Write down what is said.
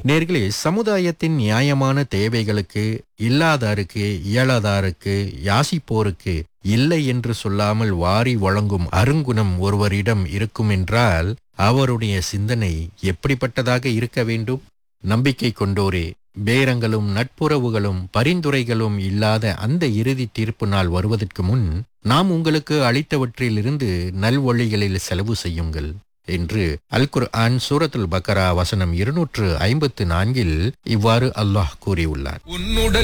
நேர்களே சமுதாயத்தின் நியாயமான தேவைகளுக்கு இல்லாதாருக்கு இயலாதாருக்கு யாசிப்போருக்கு இல்லை என்று சொல்லாமல் வாரி வழங்கும் அருங்குணம் ஒருவரிடம் இருக்கும் என்றால் அவருடைய சிந்தனை எப்படிப்பட்டதாக இருக்க வேண்டும் நம்பிக்கை கொண்டோரே பேரங்களும் நட்புறவுகளும் பரிந்துரைகளும் இல்லாத அந்த இறுதி தீர்ப்பு நாள் வருவதற்கு முன் நாம் உங்களுக்கு அளித்தவற்றிலிருந்து நல்வழிகளில் செலவு செய்யுங்கள் என்று அல் குர்ஆன் சூரத்துல் பக்கரா வசனம் இருநூற்று ஐம்பத்து நான்கில் இவ்வாறு அல்லாஹ் கூறியுள்ளார் உன்னுடல்